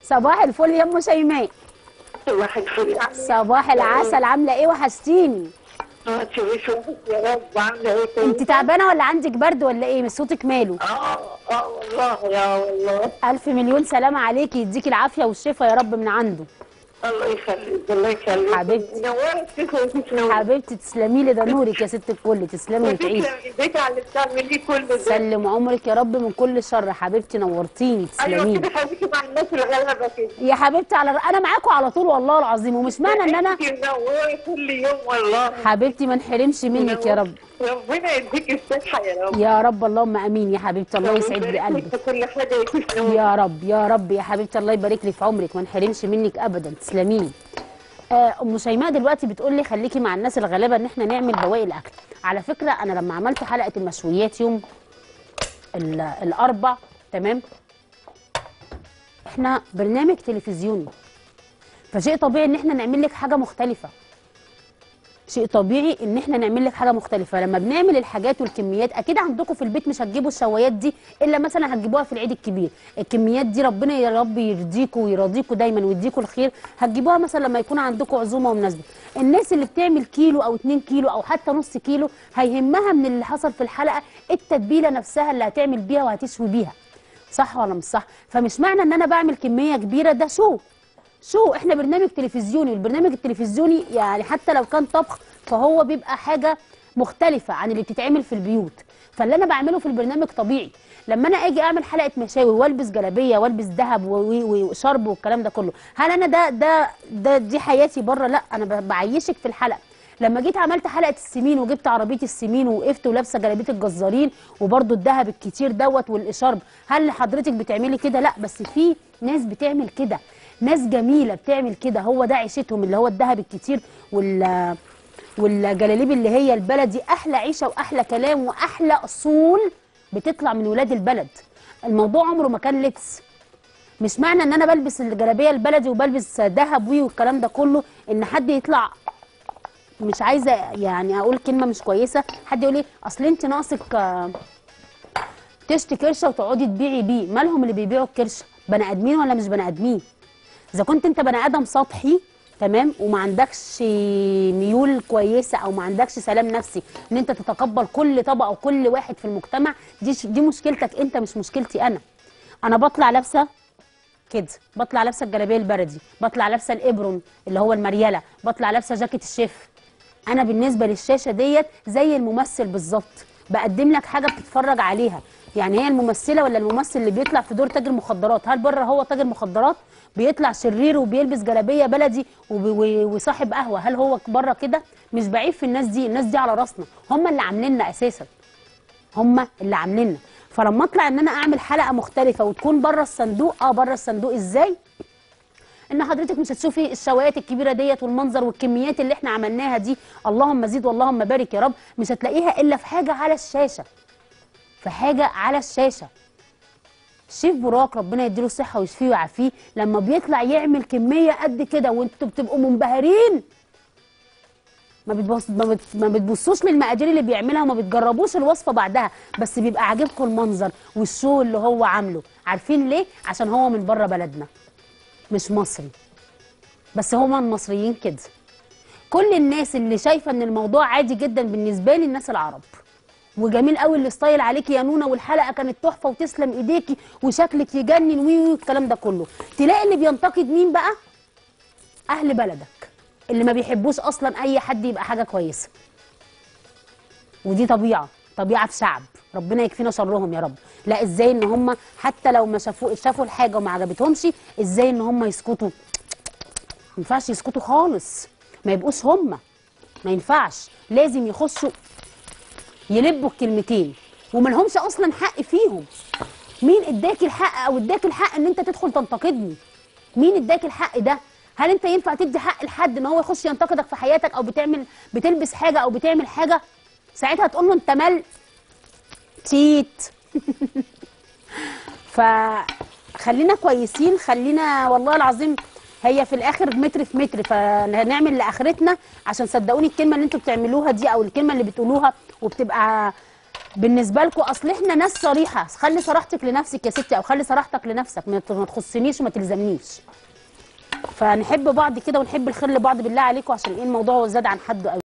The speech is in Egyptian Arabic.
صباح الفل يا ام شيماء صباح الفل عاملة صباح العسل عامله ايه وحشتيني اه تشوفي شوفك يا رب عاملة ايه كويس؟ انت تعبانه ولا عندك برد ولا ايه مش صوتك ماله اه اه والله يا والله الف مليون سلامه عليكي يديكي العافيه والشفا يا رب من عنده الله يخليك الله يخليك حبيبتي. نورت كيف وتنور حبيبتي تسلمي لي ده نورك يا ست الكل تسلمي وتعيشي البيت على اللي بتعمليه كل ده سلم عمرك يا رب من كل شر حبيبتي نورتيني ايوه تسلمي كده خليكي مع الناس الغلابه كده يا حبيبتي على انا معاكم على طول والله العظيم ومش معنى ان انا انت منورة كل يوم والله حبيبتي ما نحرمش منك يا رب ربنا يديك الصحه يا رب يا رب اللهم امين يا حبيبتي الله يسعد لي ويبارك قلبك لك في كل حاجه يكون نور يا رب يا رب يا حبيبتي الله يبارك لي في عمرك ما نحرمش منك ابدا تسلمي لي آه، ام شيماء دلوقتي بتقول لي خليكي مع الناس الغلابه ان احنا نعمل بواقي الاكل على فكره انا لما عملت حلقه المشويات يوم ال- الاربع تمام احنا برنامج تلفزيوني فشيء طبيعي ان احنا نعمل لك حاجه مختلفه شيء طبيعي ان احنا نعمل لك حاجه مختلفه لما بنعمل الحاجات والكميات اكيد عندكم في البيت مش هتجيبوا الشوايات دي الا مثلا هتجيبوها في العيد الكبير الكميات دي ربنا يا رب يرضيكم ويرضيكم دايما ويديكم الخير هتجيبوها مثلا لما يكون عندكم عزومه ومناسبه الناس اللي بتعمل كيلو او 2 كيلو او حتى نص كيلو هيهمها من اللي حصل في الحلقه التتبيله نفسها اللي هتعمل بيها وهتشوي بيها صح ولا مش صح فمش معنى ان انا بعمل كميه كبيره ده شو شو احنا برنامج تلفزيوني والبرنامج التلفزيوني يعني حتى لو كان طبخ فهو بيبقى حاجه مختلفه عن اللي بتتعمل في البيوت فاللي انا بعمله في البرنامج طبيعي لما انا اجي اعمل حلقه مشاوي والبس جلابيه والبس ذهب و- و- وشرب والكلام ده كله هل انا ده ده ده دي حياتي بره لا انا ب- بعيشك في الحلقه لما جيت عملت حلقه السمين وجبت عربيه السمين ووقفت ولابسه جلابيه الجزارين وبرده الذهب الكتير دوت والاشارب هل حضرتك بتعملي كده لا بس في ناس بتعمل كده ناس جميله بتعمل كده هو ده عيشتهم اللي هو الذهب الكتير وال والجلاليب اللي هي البلدي احلى عيشه واحلى كلام واحلى اصول بتطلع من ولاد البلد الموضوع عمره ما كان لبس مش معنى ان انا بلبس الجلابيه البلدي وبلبس ذهب وي والكلام ده كله ان حد يطلع مش عايزه يعني اقول كلمه مش كويسه حد يقول لي اصل انت ناقصك آه، تشتي كرشه وتقعدي تبيعي بيه مالهم اللي بيبيعوا الكرشه بني ادمين ولا مش بني ادمين اذا كنت انت بني ادم سطحي تمام وما عندكش ميول كويسه او ما عندكش سلام نفسي ان انت تتقبل كل طبقه وكل واحد في المجتمع دي ش- دي مشكلتك انت مش مشكلتي انا انا بطلع لابسه كده بطلع لابسه الجلابيه البلدي بطلع لابسه الابرون اللي هو المريله بطلع لابسه جاكيت الشيف انا بالنسبه للشاشه ديت زي الممثل بالظبط بقدم لك حاجه بتتفرج عليها يعني هي الممثله ولا الممثل اللي بيطلع في دور تاجر مخدرات هل بره هو تاجر مخدرات بيطلع شرير وبيلبس جلابيه بلدي وب- و- وصاحب قهوه هل هو بره كده مش بعيب في الناس دي الناس دي على راسنا هم اللي عامليننا اساسا هم اللي عامليننا فلما اطلع ان انا اعمل حلقه مختلفه وتكون بره الصندوق اه بره الصندوق ازاي ان حضرتك مش هتشوفي الشوايات الكبيره ديت والمنظر والكميات اللي احنا عملناها دي اللهم زيد واللهم بارك يا رب مش هتلاقيها الا في حاجه على الشاشه في حاجه على الشاشه الشيف براك ربنا يديله الصحه ويشفيه ويعافيه لما بيطلع يعمل كميه قد كده وانتوا بتبقوا منبهرين ما بتبص ما, بت... ما بتبصوش للمقادير اللي بيعملها وما بتجربوش الوصفه بعدها بس بيبقى عاجبكم المنظر والشو اللي هو عامله عارفين ليه عشان هو من بره بلدنا مش مصري بس هما المصريين كده كل الناس اللي شايفه ان الموضوع عادي جدا بالنسبه لي الناس العرب وجميل قوي الستايل عليكي يا نونا والحلقه كانت تحفه وتسلم ايديكي وشكلك يجنن وي وي الكلام ده كله تلاقي اللي بينتقد مين بقى اهل بلدك اللي ما بيحبوش اصلا اي حد يبقى حاجه كويسه ودي طبيعه طبيعه في شعب ربنا يكفينا شرهم يا رب لا ازاي ان هم حتى لو ما شافوا شافوا الحاجه وما عجبتهمش ازاي ان هم يسكتوا ما ينفعش يسكتوا خالص ما يبقوش هم ما ينفعش لازم يخشوا يلبوا الكلمتين وما لهمش اصلا حق فيهم مين اداك الحق او اداك الحق ان انت تدخل تنتقدني مين اداك الحق ده هل انت ينفع تدي حق لحد ان هو يخش ينتقدك في حياتك او بتعمل بتلبس حاجه او بتعمل حاجه ساعتها تقول له انت مال تيت فخلينا كويسين خلينا والله العظيم هي في الاخر متر في متر فهنعمل لاخرتنا عشان صدقوني الكلمه اللي انتوا بتعملوها دي او الكلمه اللي بتقولوها وبتبقى بالنسبه لكم اصل احنا ناس صريحه خلي صراحتك لنفسك يا ستي او خلي صراحتك لنفسك ما ت- ما تخصنيش وما تلزمنيش فنحب بعض كده ونحب الخير لبعض بالله عليكم عشان ايه الموضوع زاد عن حده قوي